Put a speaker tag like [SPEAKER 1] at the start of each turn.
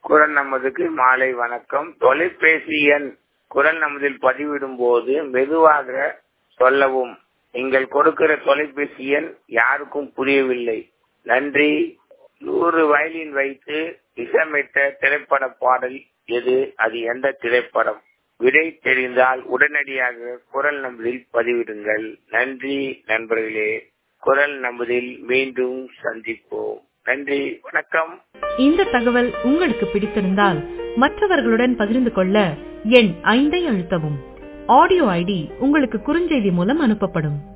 [SPEAKER 1] குரல் நமதுக்கு மாலை வணக்கம் தொலைபேசி எண் குரல் நமதில் பதிவிடும் போது மெதுவாக சொல்லவும் நீங்கள் கொடுக்கிற தொலைபேசி எண் யாருக்கும் புரியவில்லை நன்றி நூறு வயலின் வைத்து இசையமைத்த திரைப்பட பாடல் எது அது எந்த திரைப்படம் விடை தெரிந்தால் உடனடியாக குரல் நம்பதில் பதிவிடுங்கள் நன்றி நண்பர்களே குரல் நம்பதில் மீண்டும் சந்திப்போம் நன்றி வணக்கம்
[SPEAKER 2] இந்த தகவல் உங்களுக்கு பிடித்திருந்தால் மற்றவர்களுடன் பகிர்ந்து கொள்ள எண் ஐந்தை அழுத்தவும் ஆடியோ ஐடி உங்களுக்கு குறுஞ்செய்தி மூலம் அனுப்பப்படும்